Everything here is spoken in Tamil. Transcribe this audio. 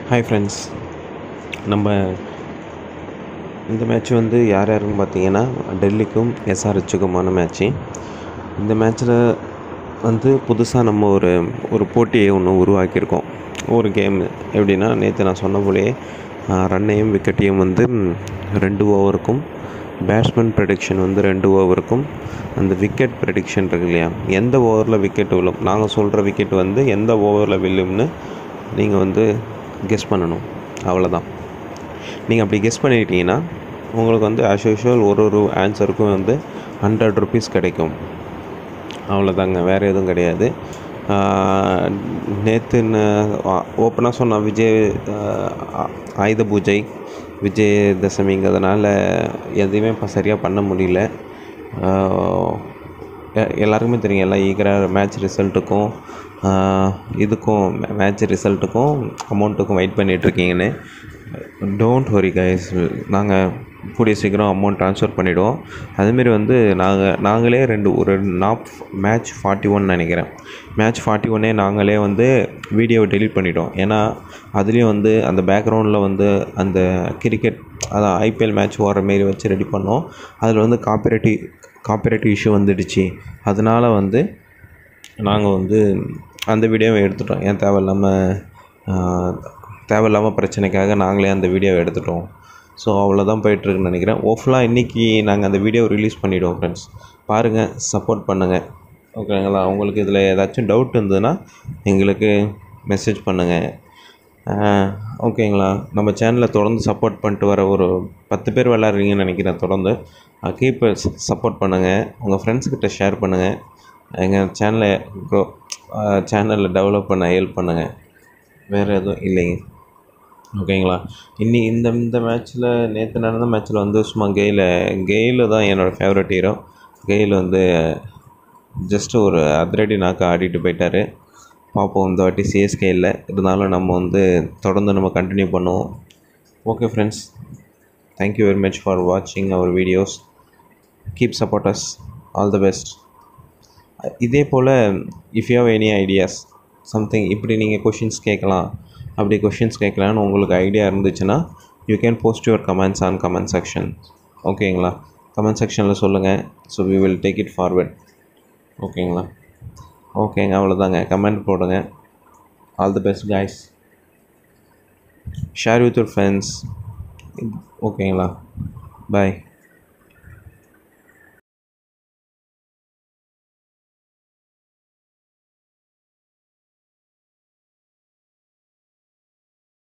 ஹாய் ஃப்ரெண்ட்ஸ் நம்ம இந்த மேட்ச் வந்து யார் யாருன்னு பார்த்தீங்கன்னா டெல்லிக்கும் எஸ்ஆர்ஹெச்சுக்குமான மேட்ச்சு இந்த மேட்ச்சில் வந்து புதுசாக நம்ம ஒரு ஒரு போட்டியை ஒன்று உருவாக்கியிருக்கோம் ஒரு கேம் எப்படின்னா நேற்று நான் சொன்ன போலேயே ரன்னையும் விக்கெட்டையும் வந்து ம், ரெண்டு ஓவருக்கும் பேட்ஸ்மேன் ப்ரெடிக்ஷன் வந்து ரெண்டு ஓவருக்கும் அந்த விக்கெட் ப்ரெடிக்ஷன் இருக்கு இல்லையா எந்த ஓவரில் விக்கெட் விழும் நாங்கள் சொல்கிற விக்கெட் வந்து எந்த ஓவரில் விழும்னு நீங்கள் வந்து கெஸ் பண்ணணும் அவ்வளோதான் நீங்கள் அப்படி கெஸ் பண்ணிட்டீங்கன்னா உங்களுக்கு வந்து ஆஸ் யூஷுவல் ஒரு ஒரு ஆன்சருக்கும் வந்து ஹண்ட்ரட் ருபீஸ் கிடைக்கும் அவ்வளோதாங்க வேறு எதுவும் கிடையாது நேற்று ஓப்பனாக சொன்ன விஜய் ஆஹ் ஆயுத பூஜை விஜயதசமிங்கிறதுனால எதையுமே இப்போ சரியாக பண்ண முடியல ஆஹ் எ- எல்லாருக்குமே தெரியும் எல்லாம் ஈகராக மேட்ச் ரிசல்ட்டுக்கும் இதுக்கும் மேட்ச் ரிசல்ட்டுக்கும் அமௌண்ட்டுக்கும் வெயிட் பண்ணிகிட்ருக்கீங்கன்னு டோன்ட் வரி கைஸ் நாங்கள் கூடிய சீக்கிரம் அமௌண்ட் ட்ரான்ஸ்ஃபர் பண்ணிவிடுவோம் அதுமாரி வந்து நாங்கள் நாங்களே ரெண்டு ஒரு நாப் மேட்ச் ஃபார்ட்டி ஒன் நினைக்கிறேன் மேட்ச் ஃபார்ட்டி ஒன்னே நாங்களே வந்து வீடியோவை டெலீட் பண்ணிட்டோம் ஏன்னா அதுலேயும் வந்து அந்த பேக்ரவுண்டில் வந்து அந்த கிரிக்கெட் அதான் ஐபிஎல் மேட்ச் ஓடுற மாரி வச்சு ரெடி பண்ணோம் அதில் வந்து காப்பிரைட்டி காப்பிரைட் இஷ்யூ வந்துடுச்சு அதனால வந்து நாங்கள் வந்து அந்த வீடியோவை எடுத்துட்டோம் ஏன் தேவையில்லாமல் தேவையில்லாமல் பிரச்சனைக்காக நாங்களே அந்த வீடியோவை எடுத்துட்டோம் ஸோ அவ்வளோதான் போயிட்டுருக்குன்னு நினைக்கிறேன் ஓஃபுல்லாக இன்றைக்கி நாங்கள் அந்த வீடியோவை ரிலீஸ் பண்ணிவிடுவோம் ஃப்ரெண்ட்ஸ் பாருங்கள் சப்போர்ட் பண்ணுங்கள் ஓகேங்களா உங்களுக்கு இதில் ஏதாச்சும் டவுட் இருந்ததுன்னா எங்களுக்கு மெசேஜ் பண்ணுங்கள் ஓகேங்களா நம்ம சேனலை தொடர்ந்து சப்போர்ட் பண்ணிட்டு வர ஒரு பத்து பேர் விளாட்றீங்கன்னு நினைக்கிறேன் தொடர்ந்து கீப் சப்போர்ட் பண்ணுங்கள் உங்கள் ஃப்ரெண்ட்ஸ்கிட்ட ஷேர் பண்ணுங்கள் எங்கள் சேனலை க்ரோ சேனலில் டெவலப் பண்ண ஹெல்ப் பண்ணுங்கள் வேறு எதுவும் இல்லைங்க ஓகேங்களா இன்னி இந்த இந்த மேட்ச்சில் நேற்று நடந்த மேட்ச்சில் வந்து சும்மா கெயில கெயிலு தான் என்னோடய ஃபேவரட் ஹீரோ கெயில் வந்து ஜஸ்ட் ஒரு அதிரடி நாக்கு ஆடிட்டு போயிட்டார் பார்ப்போம் இந்த வாட்டி சிஎஸ்கே இல்லை இருந்தாலும் நம்ம வந்து தொடர்ந்து நம்ம கண்டினியூ பண்ணுவோம் okay friends thank you very much for வாட்சிங் our videos keep support us all the best இதே போல் if you have any ideas something இப்படி நீங்கள் கொஷின்ஸ் கேட்கலாம் அப்படி கொஷின்ஸ் கேட்கலான்னு உங்களுக்கு ஐடியா இருந்துச்சுன்னா you can post your comments on comment section ஓகேங்களா கமெண்ட் செக்ஷனில் சொல்லுங்கள் so we will take it forward ஓகேங்களா ஓகேங்க அவ்வளோதாங்க கமெண்ட் போடுங்க all the best guys share with your friends ஓகேங்களா பாய்